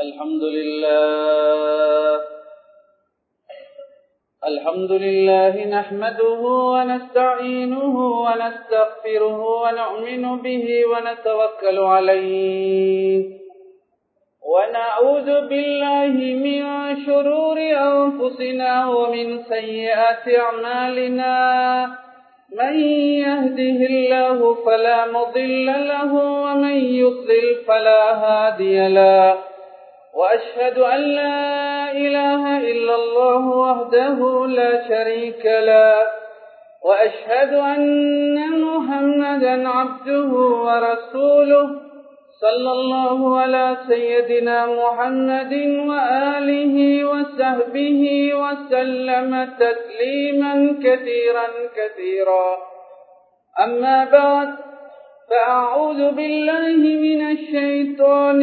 الحمد لله الحمد لله نحمده ونستعينه ونستغفره ونؤمن به ونتوكل عليه ونعوذ بالله من شرور أنفسنا ومن سيئات أعمالنا من يهده الله فلا مضل له ومن يضلل فلا هادي له وأشهد أن لا إله إلا الله وحده لا شريك له وأشهد أن محمدا عبده ورسوله صلى الله على سيدنا محمد وآله وصحبه وسلم تسليما كثيرا كثيرا أما بعد فأعوذ بالله من الشيطان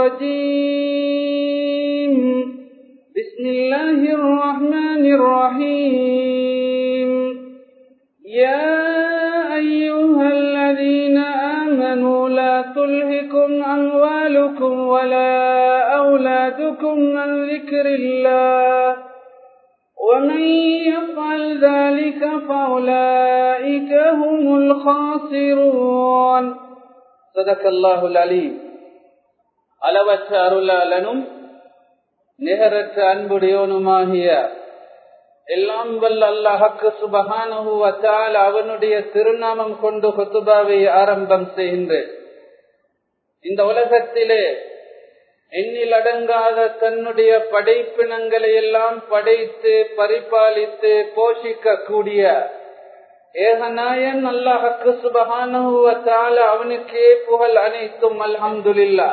الرجيم بسم الله الرحمن الرحيم يا أيها الذين آمنوا لا تلهكم أموالكم ولا أولادكم عن ذكر الله ومن يفعل ذلك فأولئك هم الخاسرون صدق الله العليم அளவற்ற அருளாளனும் நிகரற்ற அன்புடையோனுமாகிய எல்லாம் வல்ல அல்லாஹக்கு சுபகானுவத்தால் அவனுடைய திருநாமம் கொண்டு கொத்துபாவை ஆரம்பம் செய்கின்றேன் இந்த உலகத்திலே எண்ணில் அடங்காத தன்னுடைய படைப்பினங்களை எல்லாம் படைத்து பரிபாலித்து போஷிக்க கூடிய ஏகநாயன் அல்லாஹக்கு சுபகானுவத்தால் அவனுக்கே புகழ் அனைத்தும் அல்ஹம்துல்லா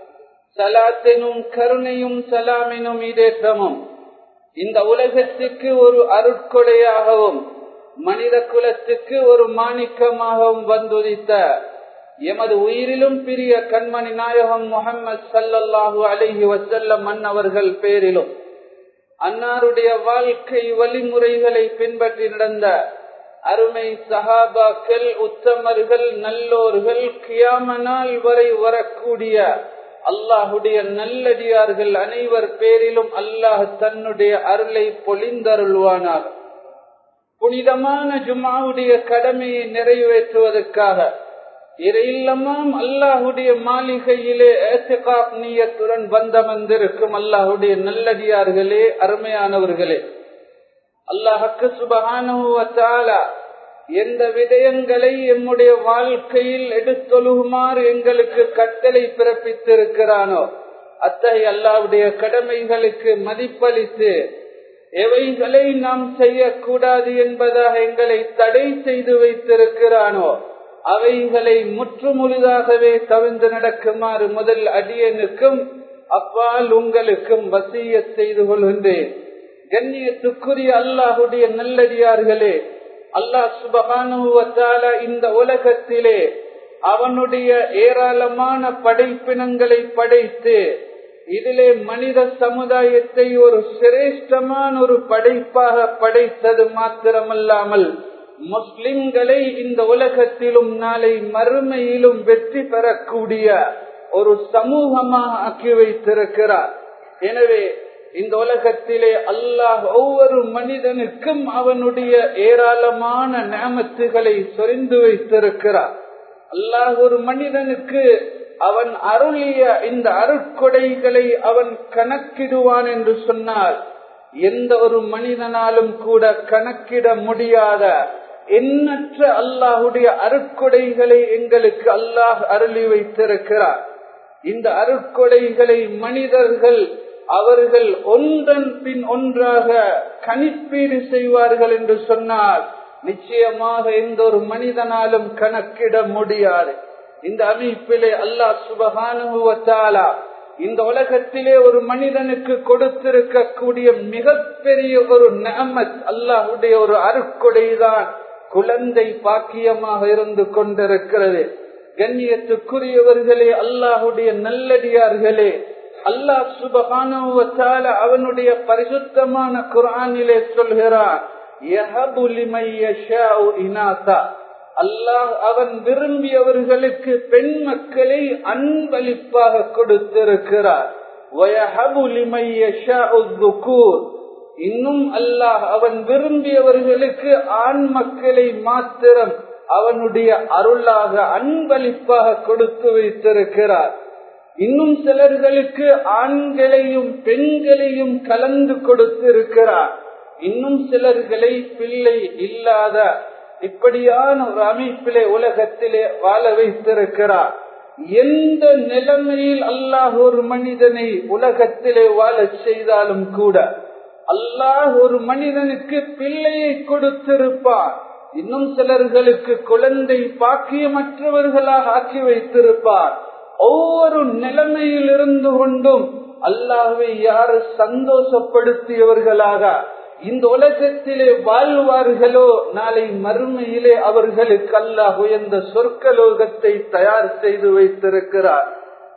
சலாத்தினும் கருணையும் சலாமினும் இடேற்றமும் இந்த உலகத்துக்கு ஒரு அருட்கொடையாகவும் மனித குலத்துக்கு ஒரு மாணிக்கமாகவும் வந்துதித்த எமது உயிரிலும் பிரிய கண்மணி நாயகம் முகமது சல்லல்லாஹு அலஹி வசல்லம் மன்னவர்கள் பேரிலும் அன்னாருடைய வாழ்க்கை வழிமுறைகளை பின்பற்றி நடந்த அருமை சஹாபாக்கள் உத்தமர்கள் நல்லோர்கள் கியாமனால் வரை வரக்கூடிய அல்லாஹுடைய நல்லடியார்கள் அனைவர் பேரிலும் அல்லாஹ் தன்னுடைய அருளை பொழிந்தருள்வானாக புனிதமான ஜுமாவுடைய கடமையை நிறைவேற்றுவதற்காக இறையில்லமாம் அல்லாஹுடைய மாளிகையிலே நீயத்துடன் வந்தமர்ந்திருக்கும் அல்லாஹுடைய நல்லடியார்களே அருமையானவர்களே அல்லாஹக்கு சுபகானுவத்தாலா எந்த விடயங்களை எம்முடைய வாழ்க்கையில் எடுத்தொழுகுமாறு எங்களுக்கு கட்டளை பிறப்பித்திருக்கிறானோ அத்தகைய அல்லாவுடைய கடமைகளுக்கு மதிப்பளித்து எவைகளை நாம் செய்யக்கூடாது என்பதாக எங்களை தடை செய்து வைத்திருக்கிறானோ அவைகளை முற்றுமுழுதாகவே தவிர்ந்து நடக்குமாறு முதல் அடியனுக்கும் அப்பால் உங்களுக்கும் வசிய செய்து கொள்கின்றேன் கண்ணியத்துக்குரிய அல்லாஹுடைய நல்லடியார்களே அல்லாஹ் சுபகானுவத்தால இந்த உலகத்திலே அவனுடைய ஏராளமான படைப்பினங்களை படைத்து இதிலே மனித சமுதாயத்தை ஒரு சிரேஷ்டமான ஒரு படைப்பாக படைத்தது மாத்திரமல்லாமல் முஸ்லிம்களை இந்த உலகத்திலும் நாளை மறுமையிலும் வெற்றி பெறக்கூடிய ஒரு சமூகமாக ஆக்கி வைத்திருக்கிறார் எனவே இந்த உலகத்திலே அல்லாஹ் ஒவ்வொரு மனிதனுக்கும் அவனுடைய ஏராளமான நேமத்துகளை சொரிந்து வைத்திருக்கிறார் அல்லாஹ் ஒரு மனிதனுக்கு அவன் அருளிய இந்த அருட்கொடைகளை அவன் கணக்கிடுவான் என்று சொன்னால் எந்த ஒரு மனிதனாலும் கூட கணக்கிட முடியாத எண்ணற்ற அல்லாஹுடைய அருட்கொடைகளை எங்களுக்கு அல்லாஹ் அருளி வைத்திருக்கிறார் இந்த அருட்கொடைகளை மனிதர்கள் அவர்கள் ஒன்றன் பின் ஒன்றாக கணிப்பீடு செய்வார்கள் என்று சொன்னால் நிச்சயமாக எந்த ஒரு மனிதனாலும் கணக்கிட முடியாது இந்த அமைப்பிலே அல்லாஹ் சுபகானுவத்தாலா இந்த உலகத்திலே ஒரு மனிதனுக்கு கொடுத்திருக்கக்கூடிய மிகப்பெரிய ஒரு நமத் அல்லாஹுடைய ஒரு அருக்கொடைதான் குழந்தை பாக்கியமாக இருந்து கொண்டிருக்கிறது கண்ணியத்துக்குரியவர்களே அல்லாஹுடைய நல்லடியார்களே அல்லாஹ் சுபகானுவத்தால அவனுடைய பரிசுத்தமான குரானிலே சொல்கிறான் அல்லாஹ் அவன் விரும்பியவர்களுக்கு பெண் மக்களை அன்பளிப்பாக கொடுத்திருக்கிறார் இன்னும் அல்லாஹ் அவன் விரும்பியவர்களுக்கு ஆண் மக்களை மாத்திரம் அவனுடைய அருளாக அன்பளிப்பாக கொடுத்து வைத்திருக்கிறார் இன்னும் சிலர்களுக்கு ஆண்களையும் பெண்களையும் கலந்து கொடுத்திருக்கிறார் இன்னும் சிலர்களை பிள்ளை இல்லாத இப்படியான ஒரு அமைப்பிலே உலகத்திலே வாழ வைத்திருக்கிறார் எந்த நிலைமையில் அல்லாஹ் ஒரு மனிதனை உலகத்திலே வாழச் செய்தாலும் கூட அல்லாஹ் ஒரு மனிதனுக்கு பிள்ளையை கொடுத்திருப்பார் இன்னும் சிலர்களுக்கு குழந்தை பாக்கியமற்றவர்களாக ஆக்கி வைத்திருப்பார் ஒவ்வொரு நிலைமையில் இருந்து கொண்டும் அல்லாஹை யார் சந்தோஷப்படுத்தியவர்களாக இந்த உலகத்திலே வாழ்வார்களோ நாளை மறுமையிலே அவர்களுக்கு அல்லாஹ் உயர்ந்த சொர்க்கலோகத்தை தயார் செய்து வைத்திருக்கிறார்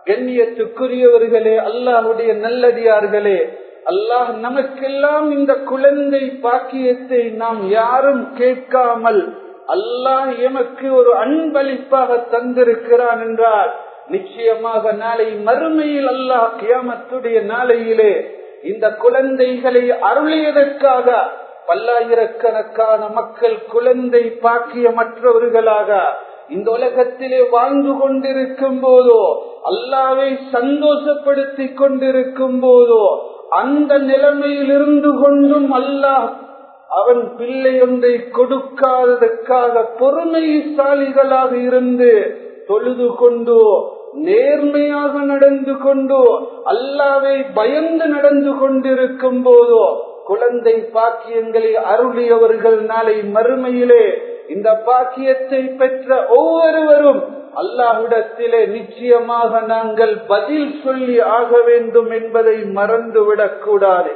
கண்ணியத்துக்குரியவர்களே அல்லாஹுடைய நல்லடியார்களே அல்லாஹ் நமக்கெல்லாம் இந்த குழந்தை பாக்கியத்தை நாம் யாரும் கேட்காமல் அல்லாஹ் எமக்கு ஒரு அன்பளிப்பாக தந்திருக்கிறான் என்றால் நிச்சயமாக நாளை மறுமையில் அல்லாஹ் கியாமத்துடைய நாளையிலே இந்த குழந்தைகளை அருளியதற்காக பல்லாயிரக்கணக்கான மக்கள் குழந்தை பாக்கியமற்றவர்களாக இந்த உலகத்திலே வாழ்ந்து கொண்டிருக்கும் போதோ அல்லாவை சந்தோஷப்படுத்தி கொண்டிருக்கும் போதோ அந்த நிலைமையில் இருந்து கொண்டும் அல்லாஹ் அவன் பிள்ளை ஒன்றை கொடுக்காததற்காக பொறுமைசாலிகளாக இருந்து தொழுது கொண்டு நேர்மையாக நடந்து கொண்டு அல்லாவை பயந்து நடந்து கொண்டிருக்கும் போதோ குழந்தை பாக்கியங்களை அருளியவர்கள் நாளை மறுமையிலே இந்த பாக்கியத்தை பெற்ற ஒவ்வொருவரும் அல்லாஹ்விடத்திலே நிச்சயமாக நாங்கள் பதில் சொல்லி ஆக வேண்டும் என்பதை மறந்துவிடக் கூடாது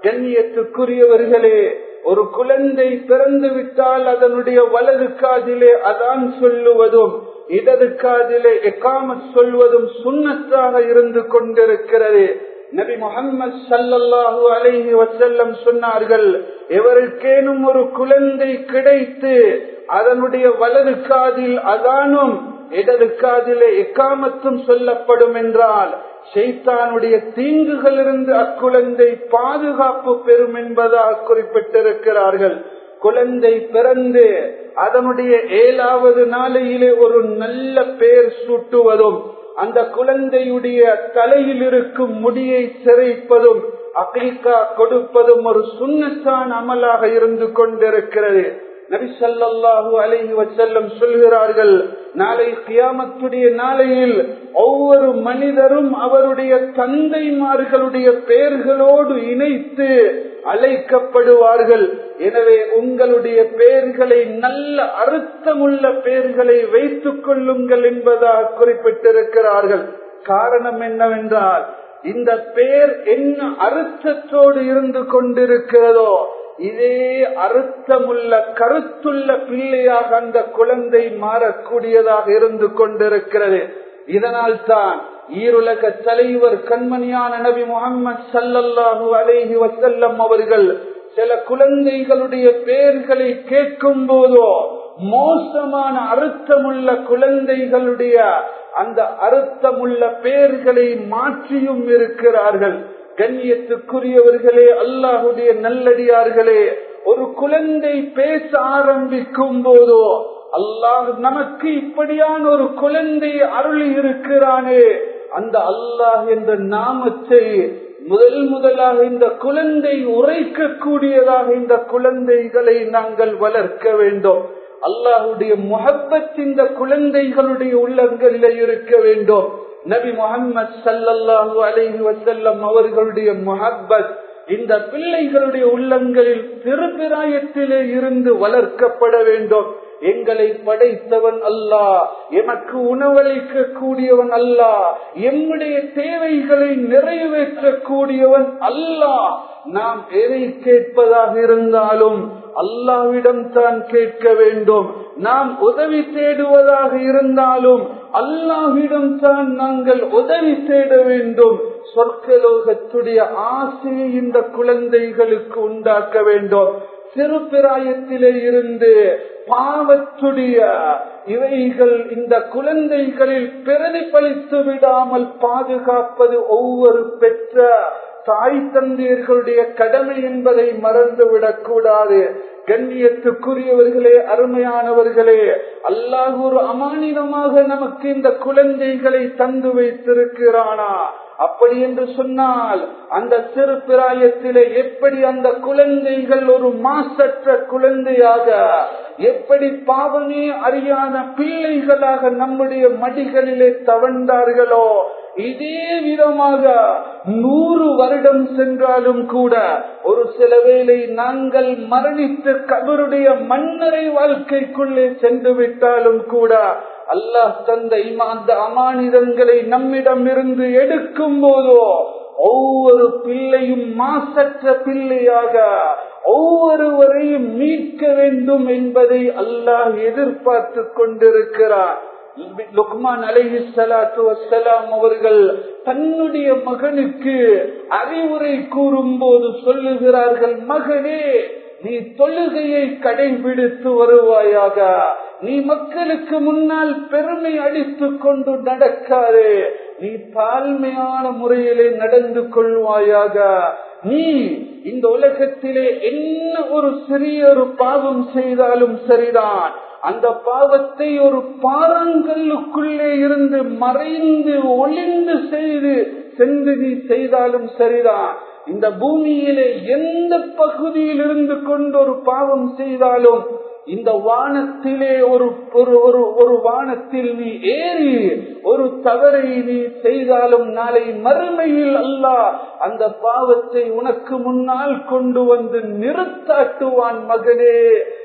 கண்ணியத்துக்குரியவர்களே ஒரு குழந்தை பிறந்து விட்டால் அதனுடைய வலது காதிலே அதான் சொல்லுவதும் இடது காதிலே எக்காமத் சொல்வதும் சுண்ணத்தாக இருந்து கொண்டிருக்கிறது நபி முகமது சல்லல்லாஹு அலைஹி வசல்லம் சொன்னார்கள் எவருக்கேனும் ஒரு குழந்தை கிடைத்து அதனுடைய வலது காதில் அதானும் இடது காதிலே எக்காமத்தும் சொல்லப்படும் என்றால் ஷெய்தானுடைய தீங்குகளிலிருந்து அக்குழந்தை பாதுகாப்பு பெறும் என்பதாக குறிப்பிட்டிருக்கிறார்கள் குழந்தை பிறந்து அதனுடைய ஏழாவது நாளையிலே ஒரு நல்ல பெயர் சூட்டுவதும் அந்த குழந்தையுடைய தலையில் இருக்கும் முடியை சிறைப்பதும் அகில்கா கொடுப்பதும் ஒரு சுண்ணத்தான் அமலாக இருந்து கொண்டிருக்கிறது நபி சல்லாஹூ அலைஹி வசல்லம் சொல்கிறார்கள் நாளை கியாமத்துடைய நாளையில் ஒவ்வொரு மனிதரும் அவருடைய தந்தைமார்களுடைய பெயர்களோடு இணைத்து அழைக்கப்படுவார்கள் எனவே உங்களுடைய பெயர்களை நல்ல அர்த்தமுள்ள பெயர்களை வைத்துக் கொள்ளுங்கள் என்பதாக குறிப்பிட்டிருக்கிறார்கள் காரணம் என்னவென்றால் இந்த பெயர் என்ன அர்த்தத்தோடு இருந்து கொண்டிருக்கிறதோ இதே அர்த்தமுள்ள கருத்துள்ள பிள்ளையாக அந்த குழந்தை மாறக்கூடியதாக இருந்து கொண்டிருக்கிறது இதனால் தான் ஈருலக தலைவர் கண்மணியான நபி முகமது சல்லல்லாஹு அலேஹி வசல்லம் அவர்கள் சில குழந்தைகளுடைய பெயர்களை கேட்கும் போதோ மோசமான அர்த்தமுள்ள குழந்தைகளுடைய அந்த அர்த்தமுள்ள பெயர்களை மாற்றியும் இருக்கிறார்கள் கண்ணியத்துக்குரியவர்களே அல்லாஹுடைய நல்லடியார்களே ஒரு குழந்தை பேச ஆரம்பிக்கும் போதோ அல்லாஹ் நமக்கு இப்படியான ஒரு குழந்தை அருளி இருக்கிறானே அந்த அல்லாஹ் என்ற நாமத்தை முதல் முதலாக இந்த குழந்தை உரைக்க கூடியதாக இந்த குழந்தைகளை நாங்கள் வளர்க்க வேண்டும் அல்லாஹுடைய முகப்பத் இந்த குழந்தைகளுடைய உள்ளங்களில் இருக்க வேண்டும் நபி முகமது சல்லல்லாஹு அலைஹி வசல்லம் அவர்களுடைய முகப்பத் இந்த பிள்ளைகளுடைய உள்ளங்களில் திருப்பிராயத்திலே இருந்து வளர்க்கப்பட வேண்டும் எங்களை படைத்தவன் அல்லாஹ் எமக்கு உணவளிக்க கூடியவன் அல்லாஹ் எம்முடைய தேவைகளை நிறைவேற்ற கூடியவன் அல்லாஹ் நாம் எதை கேட்பதாக இருந்தாலும் அல்லாவிடம் தான் கேட்க வேண்டும் நாம் உதவி தேடுவதாக இருந்தாலும் அல்லாஹ்விடம் தான் நாங்கள் உதவி தேட வேண்டும் சொர்க்கலோகத்துடைய ஆசையை இந்த குழந்தைகளுக்கு உண்டாக்க வேண்டும் சிறு பிராயத்திலே இருந்து பாவத்துடைய இவைகள் இந்த குழந்தைகளில் பிரதிபலித்து விடாமல் பாதுகாப்பது ஒவ்வொரு பெற்ற தாய் தந்தையர்களுடைய கடமை என்பதை மறந்துவிடக் கூடாது கண்ணியத்துக்குரியவர்களே அருமையானவர்களே அல்லாஹ் ஒரு அமானிதமாக நமக்கு இந்த குழந்தைகளை தந்து வைத்திருக்கிறானா அப்படி என்று சொன்னால் அந்த சிறு பிராயத்திலே எப்படி அந்த குழந்தைகள் ஒரு மாசற்ற குழந்தையாக எப்படி பாவமே அறியாத பிள்ளைகளாக நம்முடைய மடிகளிலே தவழ்ந்தார்களோ இதே விதமாக நூறு வருடம் சென்றாலும் கூட ஒரு சில வேளை நாங்கள் மரணித்து கபருடைய மன்னரை வாழ்க்கைக்குள்ளே சென்று விட்டாலும் கூட அல்லாஹ் தந்த அந்த அமானிதங்களை நம்மிடம் இருந்து எடுக்கும் போதோ ஒவ்வொரு பிள்ளையும் மாசற்ற பிள்ளையாக ஒவ்வொருவரையும் மீட்க வேண்டும் என்பதை அல்லாஹ் எதிர்பார்த்து கொண்டிருக்கிறார் லுக்மான் அலைஹி சலாத்து வசலாம் அவர்கள் தன்னுடைய மகனுக்கு அறிவுரை கூறும் போது சொல்லுகிறார்கள் மகனே நீ தொழுகையை கடைபிடித்து வருவாயாக நீ மக்களுக்கு முன்னால் பெருமை அடித்துக் கொண்டு நடக்காதே நீ தாழ்மையான முறையிலே நடந்து கொள்வாயாக நீ இந்த உலகத்திலே என்ன ஒரு சிறிய ஒரு பாவம் செய்தாலும் சரிதான் அந்த பாவத்தை ஒரு பாறாங்கல்லுக்குள்ளே இருந்து மறைந்து ஒளிந்து செய்து சென்று நீ செய்தாலும் சரிதான் இந்த பூமியிலே எந்த பகுதியில் இருந்து கொண்டு ஒரு பாவம் செய்தாலும் இந்த வானத்திலே ஒரு ஒரு ஒரு ஒரு வானத்தில் நீ ஏறி ஒரு தவறை நீ செய்தாலும் நாளை மறுமையில் அல்ல அந்த பாவத்தை உனக்கு முன்னால் கொண்டு வந்து நிறுத்தாட்டுவான் மகனே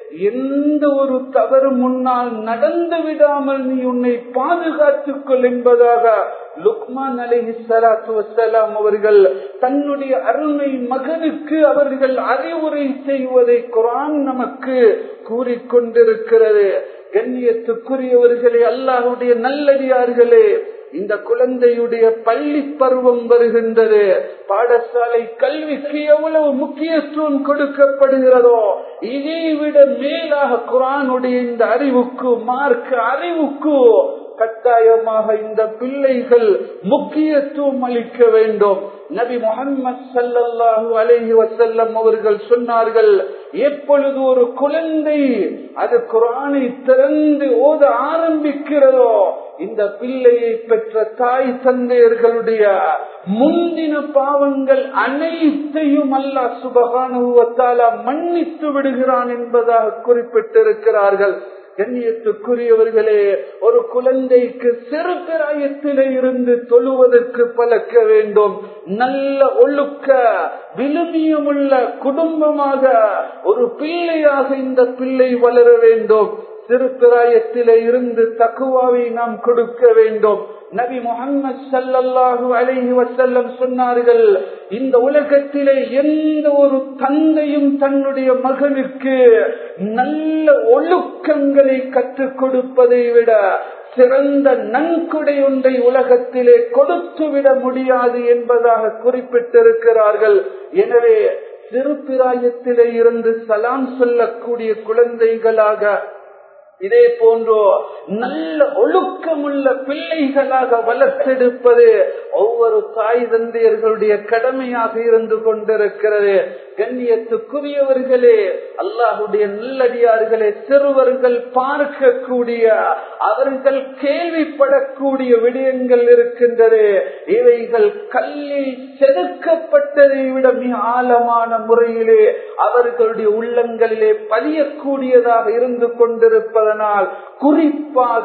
எந்த ஒரு தவறு முன்னால் நடந்து விடாமல் நீ உன்னை பாதுகாத்துக் கொள் என்பதாக லுக்மான் அலஹி சலாத்து வசலாம் அவர்கள் தன்னுடைய அருமை மகனுக்கு அவர்கள் அறிவுரை செய்வதை குரான் நமக்கு கூறிக்கொண்டிருக்கிறது கண்ணியத்துக்குரியவர்களே அல்லாஹுடைய நல்லடியார்களே இந்த குழந்தையுடைய பள்ளி பருவம் வருகின்றது பாடசாலை கல்விக்கு எவ்வளவு முக்கியத்துவம் கொடுக்கப்படுகிறதோ இதை விட மேலாக குரானுடைய இந்த அறிவுக்கு மார்க்க அறிவுக்கு கட்டாயமாக இந்த பிள்ளைகள் முக்கியத்துவம் அளிக்க வேண்டும் நபி முகமது சல்லாஹூ அலஹி வசல்லம் அவர்கள் சொன்னார்கள் எப்பொழுது ஒரு குழந்தை அது குரானை திறந்து ஓத ஆரம்பிக்கிறதோ இந்த பிள்ளையை பெற்ற தாய் தந்தையர்களுடைய முந்தின பாவங்கள் அனைத்தையும் அல்லா சுபகானுவத்தாலா மன்னித்து விடுகிறான் என்பதாக குறிப்பிட்டிருக்கிறார்கள் கண்ணியத்துக்குரியவர்களே ஒரு குழந்தைக்கு சிறு பிராயத்திலே இருந்து தொழுவதற்கு பழக்க வேண்டும் நல்ல ஒழுக்க விழுமியமுள்ள குடும்பமாக ஒரு பிள்ளையாக இந்த பிள்ளை வளர வேண்டும் சிறு பிராயத்திலே இருந்து தக்குவாவை நாம் கொடுக்க வேண்டும் நபி முகமது சல்லல்லாஹு அலைஹி வசல்லம் சொன்னார்கள் இந்த உலகத்திலே எந்த ஒரு தந்தையும் தன்னுடைய மகனுக்கு நல்ல ஒழுக்கங்களை கற்றுக் கொடுப்பதை விட சிறந்த நன்கொடை ஒன்றை உலகத்திலே கொடுத்து விட முடியாது என்பதாக குறிப்பிட்டிருக்கிறார்கள் எனவே சிறு பிராயத்திலே இருந்து சலாம் சொல்லக்கூடிய குழந்தைகளாக இதே போன்றோ நல்ல ஒழுக்கமுள்ள பிள்ளைகளாக வளர்த்தெடுப்பது ஒவ்வொரு தாய் தந்தையர்களுடைய கடமையாக இருந்து கொண்டிருக்கிறது கண்ணியத்துக்குரியவர்களே அல்லாஹுடைய நல்லடியார்களே சிறுவர்கள் பார்க்கக்கூடிய அவர்கள் கேள்விப்படக்கூடிய விடயங்கள் இருக்கின்றது இவைகள் கல்லில் செதுக்கப்பட்டதை விட மிக ஆழமான முறையிலே அவர்களுடைய உள்ளங்களிலே பதியக்கூடியதாக இருந்து கொண்டிருப்பதனால் குறிப்பாக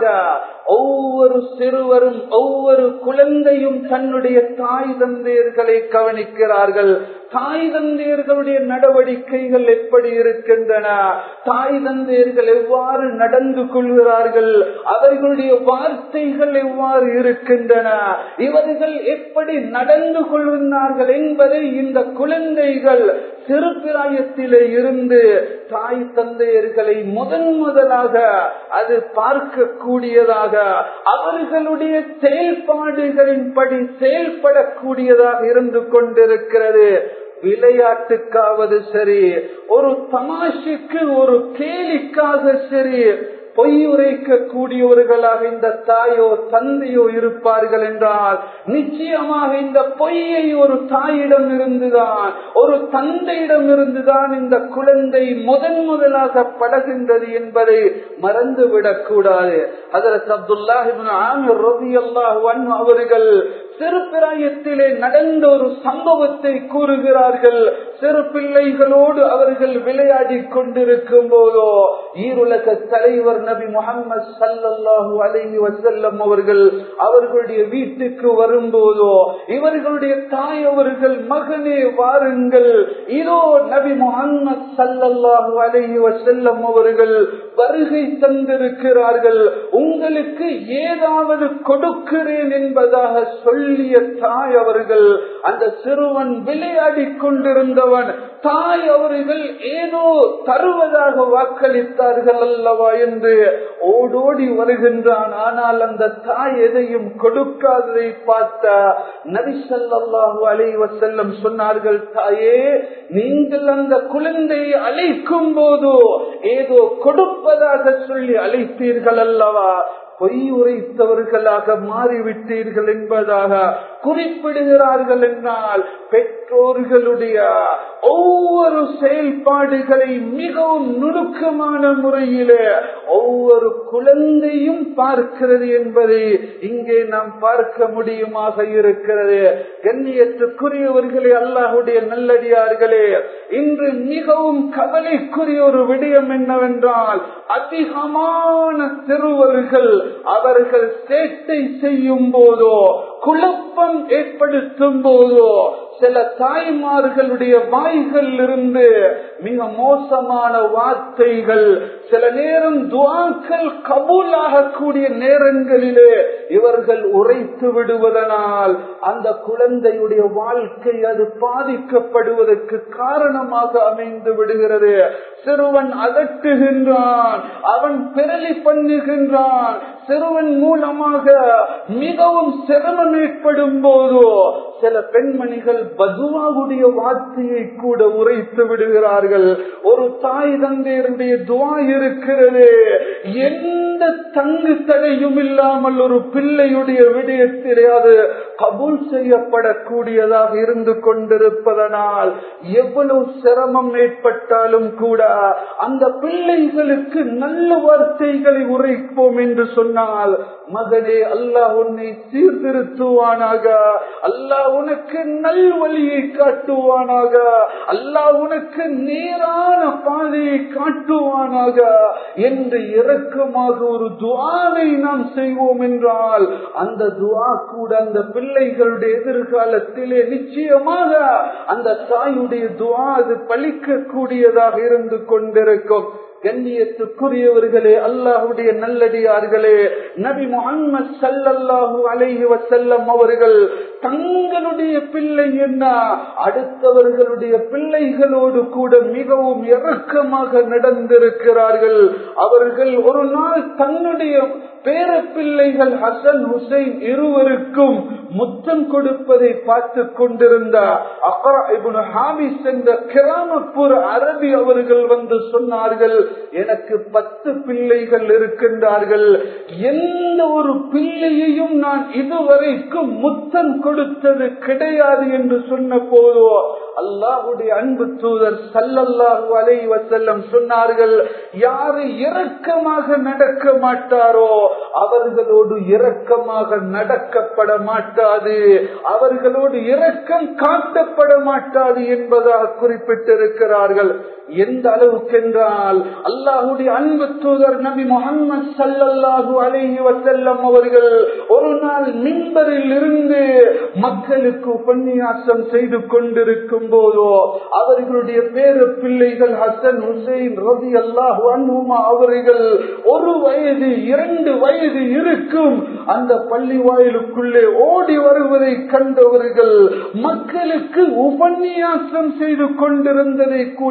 ஒவ்வொரு சிறுவரும் ஒவ்வொரு குழந்தையும் தன்னுடைய தாய் தந்தையர்களை கவனிக்கிறார்கள் தாய் தந்தையர்களுடைய நடவடிக்கைகள் எப்படி இருக்கின்றன தாய் தந்தையர்கள் எவ்வாறு நடந்து கொள்கிறார்கள் அவர்களுடைய வார்த்தைகள் எவ்வாறு இருக்கின்றன இவர்கள் எப்படி நடந்து கொள்கிறார்கள் என்பதை இந்த குழந்தைகள் சிறு பிராயத்திலே இருந்து தாய் தந்தையர்களை முதன் முதலாக அது பார்க்கக்கூடியதாக அவர்களுடைய செயல்பாடுகளின்படி செயல்படக்கூடியதாக இருந்து கொண்டிருக்கிறது விளையாட்டுக்காவது சரி ஒரு தமாஷுக்கு ஒரு கேலிக்காக சரி பொய் உரைக்க கூடியவர்களாக இந்த தாயோ தந்தையோ இருப்பார்கள் என்றால் நிச்சயமாக இந்த பொய்யை ஒரு தாயிடம் இருந்துதான் ஒரு தந்தையிடம் இருந்துதான் இந்த குழந்தை முதன் முதலாக பழகின்றது என்பதை மறந்துவிடக் கூடாது அதற்கு அப்துல்லாஹிபின் அவர்கள் சிறு பிராயத்திலே நடந்த ஒரு சம்பவத்தை கூறுகிறார்கள் சிறு பிள்ளைகளோடு அவர்கள் விளையாடி கொண்டிருக்கும் போதோ ஈருலக தலைவர் நபி முகமது சல்லாஹூ அலஹி வசல்லம் அவர்கள் அவர்களுடைய வீட்டுக்கு வரும்போதோ இவர்களுடைய தாய் அவர்கள் மகனே வாருங்கள் இதோ நபி முகமது சல்லாஹூ அலஹி வசல்லம் அவர்கள் வருகை தந்திருக்கிறார்கள் உங்களுக்கு ஏதாவது கொடுக்கிறேன் என்பதாக சொல்லிய தாய் அவர்கள் அந்த சிறுவன் விளையாடி கொண்டிருந்தவன் தாய் அவர்கள் ஏதோ தருவதாக வாக்களித்தார்கள் அல்லவா என்று ஓடோடி வருகின்றான் ஆனால் அந்த தாய் எதையும் கொடுக்காததை பார்த்த நரிசல்லாஹு அலைவ செல்லம் சொன்னார்கள் தாயே நீங்கள் அந்த குழந்தையை அழைக்கும் போதோ ஏதோ கொடுப்பதாக சொல்லி அழைத்தீர்கள் அல்லவா பொய் உரைத்தவர்களாக மாறிவிட்டீர்கள் என்பதாக குறிப்பிடுகிறார்கள் என்றால் பெற்றோர்களுடைய ஒவ்வொரு செயல்பாடுகளை மிகவும் நுணுக்கமான முறையிலே ஒவ்வொரு குழந்தையும் பார்க்கிறது என்பதை இங்கே நாம் பார்க்க முடியுமாக இருக்கிறது கண்ணியத்துக்குரியவர்களே அல்லாஹுடைய நல்லடியார்களே இன்று மிகவும் கவலைக்குரிய ஒரு விடயம் என்னவென்றால் அதிகமான சிறுவர்கள் அவர்கள் சேட்டை செய்யும் போதோ குழப்பம் ஏற்படுத்தும் போதோ சில தாய்மார்களுடைய வாய்கள் இருந்து மிக மோசமான வார்த்தைகள் சில நேரம் துவாக்கள் கபூலாகக்கூடிய நேரங்களிலே இவர்கள் உரைத்து விடுவதனால் அந்த குழந்தையுடைய வாழ்க்கை அது பாதிக்கப்படுவதற்கு காரணமாக அமைந்து விடுகிறது சிறுவன் அதட்டுகின்றான் அவன் பிறலி பண்ணுகின்றான் சிறுவன் மூலமாக மிகவும் சிரமம் ஏற்படும் போதோ சில பெண்மணிகள் பதுவாவுடைய வார்த்தையை கூட உரைத்து விடுகிறார்கள் ஒரு தாய் தந்தையருடைய துவா இருக்கிறது எந்த தங்கு தடையும் இல்லாமல் ஒரு பிள்ளையுடைய விடயத்திலே அது கபூல் செய்யப்படக்கூடியதாக இருந்து கொண்டிருப்பதனால் எவ்வளவு சிரமம் ஏற்பட்டாலும் கூட அந்த பிள்ளைகளுக்கு நல்ல வார்த்தைகளை உரைப்போம் என்று சொன்னால் மகனே அல்லாஹ் உன்னை சீர்திருத்துவானாக அல்லாஹ் உனக்கு நல்வழியை காட்டுவானாக அல்லாஹ் உனக்கு நேரான பாதையை காட்டுவானாக என்று இறக்கமாக ஒரு துவாவை நாம் செய்வோம் என்றால் அந்த துவா கூட அந்த பிள்ளைகளுடைய எதிர்காலத்திலே நிச்சயமாக அந்த தாயுடைய துவா அது பழிக்கக்கூடியதாக இருந்து கொண்டிருக்கும் கண்ணியத்துக்குரியவர்களே அல்லாஹுடைய நல்லடியார்களே நபி முகமது சல்லல்லாஹு அலைஹி வசல்லம் அவர்கள் தங்களுடைய பிள்ளை என்ன அடுத்தவர்களுடைய பிள்ளைகளோடு கூட மிகவும் இறக்கமாக நடந்திருக்கிறார்கள் அவர்கள் ஒரு நாள் தன்னுடைய பேர பிள்ளைகள் ஹசன் ஹுசைன் இருவருக்கும் முத்தம் கொடுப்பதை பார்த்து கொண்டிருந்த அக்ரா இப்னு ஹாபிஸ் என்ற கிராமப்புற அரபி அவர்கள் வந்து சொன்னார்கள் எனக்கு பத்து பிள்ளைகள் இருக்கின்றார்கள் எந்த ஒரு பிள்ளையையும் நான் இதுவரைக்கும் முத்தம் கொடுத்தது கிடையாது என்று சொன்ன போதோ அல்லாஹுடைய அன்பு தூதர் சல்லல்லாஹு அலை வசல்லம் சொன்னார்கள் யாரு இரக்கமாக நடக்க மாட்டாரோ அவர்களோடு இரக்கமாக நடக்கப்பட மாட்டாது அவர்களோடு இரக்கம் காட்டப்பட மாட்டாது என்பதாக குறிப்பிட்டிருக்கிறார்கள் எந்த அளவுக்கு என்றால் அல்லாஹுடைய அன்பு தூதர் நபி முகமது சல்லல்லாஹு அலைஹி வசல்லம் அவர்கள் ஒரு நாள் மின்பரில் இருந்து மக்களுக்கு உபன்யாசம் செய்து கொண்டிருக்கும் போதோ அவர்களுடைய பேர பிள்ளைகள் ஹசன் ஹுசைன் ரவி அல்லாஹு அன்ஹுமா அவர்கள் ஒரு வயது இரண்டு வயது இருக்கும் அந்த பள்ளி வாயிலுக்குள்ளே ஓடி வருவதை கண்டவர்கள் மக்களுக்கு உபன்யாசம் செய்து கொண்டிருந்ததை கூட மற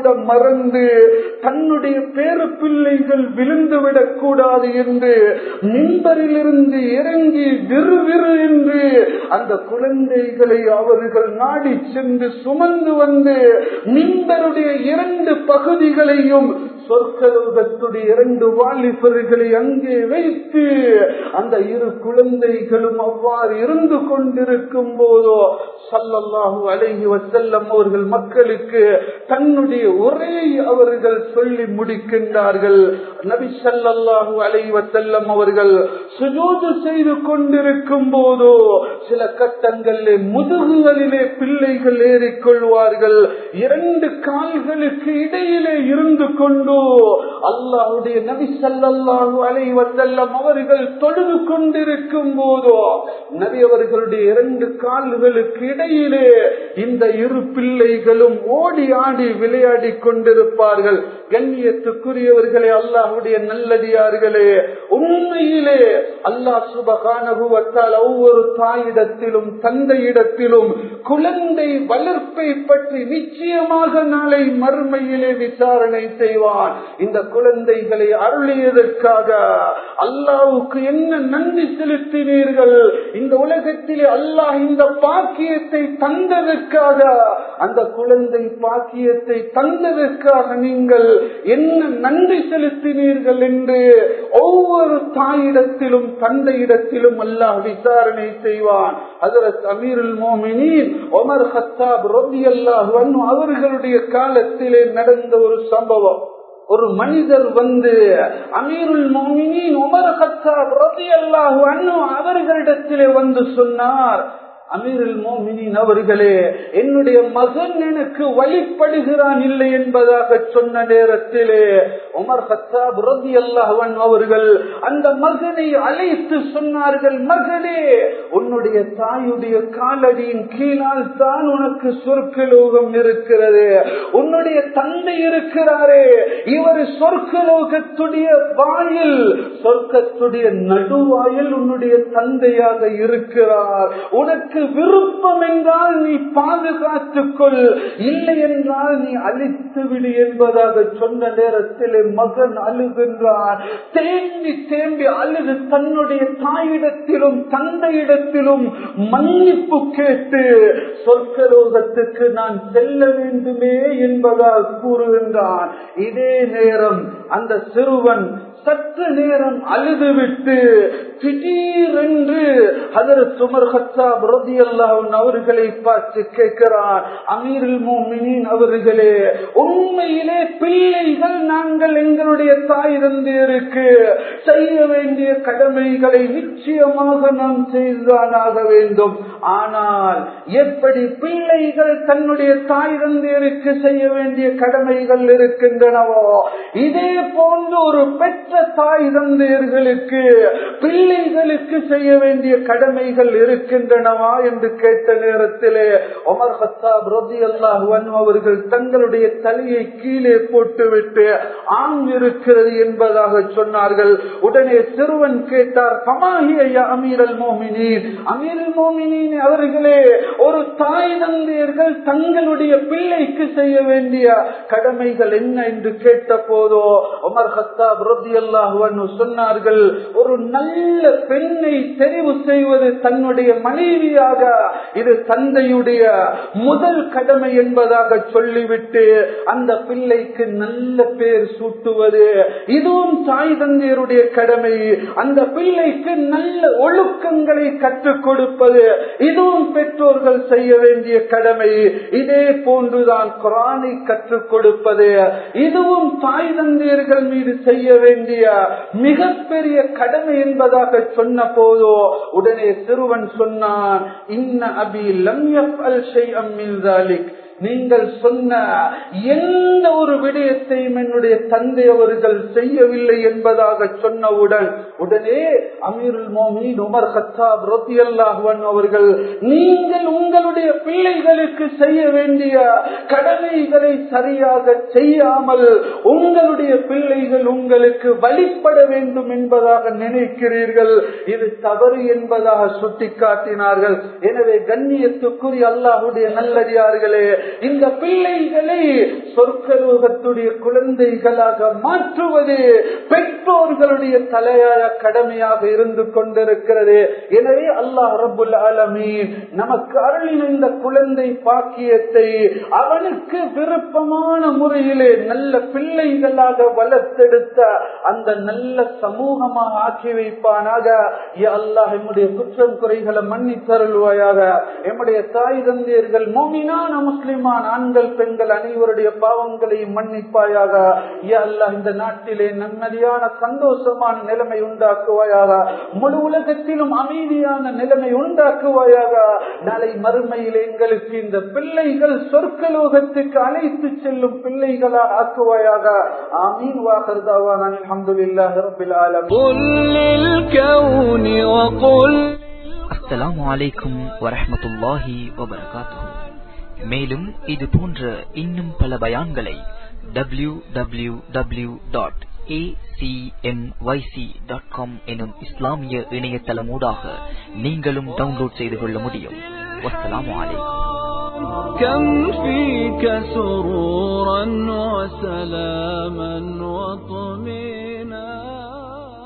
மறந்து தன்னுடைய பேரு பிள்ளைகள் விழுந்துவிடக் கூடாது என்று மின்பரிலிருந்து இறங்கி விறுவிறு என்று அந்த குழந்தைகளை அவர்கள் நாடி சென்று சுமந்து வந்து மின்பருடைய இரண்டு பகுதிகளையும் சொற்கலோகத்துடைய இரண்டு வாலிபர்களை அங்கே வைத்து அந்த இரு குழந்தைகளும் அவ்வாறு இருந்து கொண்டிருக்கும் போதோ சல்லல்லாஹு அலைஹி வசல்லம் அவர்கள் மக்களுக்கு தன்னுடைய உரையை அவர்கள் சொல்லி முடிக்கின்றார்கள் நபி சல்லல்லாஹு அலைஹி வசல்லம் அவர்கள் சுஜூது செய்து கொண்டிருக்கும் போதோ சில கட்டங்களிலே முதுகுகளிலே பிள்ளைகள் ஏறிக்கொள்வார்கள் இரண்டு கால்களுக்கு இடையிலே இருந்து கொண்டு அல்லாஹுடைய நபி சல்லாஹு அலைவசல்லம் அவர்கள் தொழுது கொண்டிருக்கும் போதோ நபி அவர்களுடைய இரண்டு கால்களுக்கு இடையிலே இந்த இரு பிள்ளைகளும் ஓடி ஆடி விளையாடி கொண்டிருப்பார்கள் கண்ணியத்துக்குரியவர்களே அல்லாஹுடைய நல்லடியார்களே உண்மையிலே அல்லாஹ் சுபகானகுவத்தால் ஒவ்வொரு தாயிடத்திலும் தந்தையிடத்திலும் குழந்தை வளர்ப்பை பற்றி நிச்சயமாக நாளை மறுமையிலே விசாரணை செய்வான் இந்த குழந்தைகளை அருளியதற்காக அல்லாவுக்கு என்ன நன்றி செலுத்தினீர்கள் இந்த உலகத்திலே அல்லாஹ் இந்த பாக்கியத்தை தந்ததற்காக அந்த குழந்தை பாக்கியத்தை தந்ததற்காக நீங்கள் என்ன நன்றி செலுத்தினீர்கள் என்று ஒவ்வொரு தாயிடத்திலும் தந்தையிடத்திலும் அல்லாஹ் விசாரணை செய்வான் அதற்கு அமீருல் மோமினின் ஒமர் ஹத்தாப் ரொபி அல்லாஹ் அவர்களுடைய காலத்திலே நடந்த ஒரு சம்பவம் ஒரு மனிதர் வந்து அமீருல் மோமினின் உமர் ஹத்தாப் ரதி அல்லாஹு அண்ணு அவர்களிடத்திலே வந்து சொன்னார் அமீருல் மோமினின் அவர்களே என்னுடைய மகன் எனக்கு வழிபடுகிறான் இல்லை என்பதாக சொன்ன நேரத்திலே உமர் ஹத்தாப் ரதி அல்லாஹன் அவர்கள் அந்த மகனை அழைத்து சொன்னார்கள் மகனே உன்னுடைய தாயுடைய காலடியின் கீழால் தான் உனக்கு சொர்க்கலோகம் இருக்கிறது உன்னுடைய தந்தை இருக்கிறாரே இவர் சொர்க்கலோகத்துடைய வாயில் சொர்க்கத்துடைய நடுவாயில் உன்னுடைய தந்தையாக இருக்கிறார் உனக்கு விருப்பம் என்றால் நீ பாதுகாத்துக் கொள் இல்லை என்றால் நீ அழித்து விடு என்பதாக சொன்ன நேரத்தில் மகன் அழுகின்றான் தேம்பி தேம்பி அழுது தன்னுடைய தாயிடத்திலும் தந்தையிடத்திலும் மன்னிப்பு கேட்டு சொற்கலோகத்துக்கு நான் செல்ல வேண்டுமே என்பதால் கூறுகின்றான் இதே நேரம் அந்த சிறுவன் சற்று நேரம் அழுதுவிட்டு திடீரென்று அதர் சுமர் ஹத்தாப் ரதி அல்லாஹன் அவர்களை பார்த்து கேட்கிறான் அமீருல் மோமினின் அவர்களே உண்மையிலே பிள்ளைகள் நாங்கள் எங்களுடைய தாய் தந்தையருக்கு செய்ய வேண்டிய கடமைகளை நிச்சயமாக நாம் செய்துதான் ஆக வேண்டும் ஆனால் எப்படி பிள்ளைகள் தன்னுடைய தாய் தந்தையருக்கு செய்ய வேண்டிய கடமைகள் இருக்கின்றனவோ இதே போன்று ஒரு பெற்ற தாய் தந்தையர்களுக்கு பிள்ளைகளுக்கு செய்ய வேண்டிய கடமைகள் இருக்கின்றனவா என்று கேட்ட நேரத்திலே ஒமர் ஹத்தாப் ரதி அல்லாஹ் அவர்கள் தங்களுடைய தலையை கீழே போட்டுவிட்டு ஆண் இருக்கிறது என்பதாக சொன்னார்கள் உடனே சிறுவன் கேட்டார் சமாகிய அமீரல் மோமினீன் அமீரல் மோமினீன் அவர்களே ஒரு தாய் தந்தையர்கள் தங்களுடைய பிள்ளைக்கு செய்ய வேண்டிய கடமைகள் என்ன என்று கேட்ட போதோ உமர் ஹத்தாப் ரதி அல்லாஹ் சொன்னார்கள் ஒரு நல்ல பெண்ணை தெரிவு செய்வது தன்னுடைய மனைவியாக இது தந்தையுடைய முதல் கடமை என்பதாக சொல்லிவிட்டு அந்த பிள்ளைக்கு நல்ல பேர் சூட்டுவது இதுவும் தாய் தந்தையருடைய கடமை அந்த பிள்ளைக்கு நல்ல ஒழுக்கங்களை கற்றுக் கொடுப்பது இதுவும் பெற்றோர்கள் செய்ய வேண்டிய கடமை இதே போன்றுதான் குரானை கற்றுக் கொடுப்பது இதுவும் தாய் தந்தையர்கள் மீது செய்ய வேண்டிய மிகப்பெரிய கடமை என்பதாக சொன்ன போதோ உடனே சிறுவன் சொன்னான் இன்ன அபி லம் அல் ஷை அம்மில் நீங்கள் சொன்ன எந்த ஒரு விடயத்தையும் என்னுடைய தந்தை அவர்கள் செய்யவில்லை என்பதாக சொன்னவுடன் உடனே அமீருல் மோமின் உமர் ஹத்தாப் ரொத்தி அல்லாஹுவன் அவர்கள் நீங்கள் உங்களுடைய பிள்ளைகளுக்கு செய்ய வேண்டிய கடமைகளை சரியாக செய்யாமல் உங்களுடைய பிள்ளைகள் உங்களுக்கு வழிபட வேண்டும் என்பதாக நினைக்கிறீர்கள் இது தவறு என்பதாக சுட்டிக்காட்டினார்கள் எனவே கண்ணியத்துக்குரிய அல்லாஹுடைய நல்லடியார்களே இந்த பிள்ளைகளை சொற்கலோகத்துடைய குழந்தைகளாக மாற்றுவது பெற்றோர்களுடைய தலையாய கடமையாக இருந்து கொண்டிருக்கிறது எனவே அல்லாஹ் ரபுல் ஆலமீன் நமக்கு அருளின இந்த குழந்தை பாக்கியத்தை அவனுக்கு விருப்பமான முறையிலே நல்ல பிள்ளைகளாக வளர்த்தெடுத்த அந்த நல்ல சமூகமாக ஆக்கி வைப்பானாக யா அல்லாஹ் எம்முடைய குற்றம் குறைகளை மன்னித்தருள்வாயாக எம்முடைய தாய் தந்தையர்கள் மோமினான முஸ்லிமான ஆண்கள் பெண்கள் அனைவருடைய பாவங்களையும் மன்னிப்பாயாக யா அல்லாஹ் இந்த நாட்டிலே நிம்மதியான சந்தோஷமான நிலைமை உண்டாக்குவாயாக முழு உலகத்திலும் அமைதியான நிலைமை உண்டாக்குவாயாக நாளை மறுமையில் எங்களுக்கு இந்த பிள்ளைகள் சொர்க்கலோகத்துக்கு அழைத்து செல்லும் பிள்ளைகளா ஆக்குவாயாக ஆமீன் வாகர்தாவான் அல்ஹம்துலில்லாஹி ரப்பில் ஆலமீன் قل للكون وقل அஸ்ஸலாமு அலைக்கும் வரஹ்மத்துல்லாஹி வபரகாத்துஹு மேலும் இது போன்ற இன்னும் பல பயான்களை W W W dot dot com எனும் இஸ்லாமிய இணையதளமூடாக நீங்களும் டவுன்லோட் செய்து கொள்ள முடியும் வஸ்ஸலாமு அலைக்கும் كم فيك سرورا وسلاما وطمئنا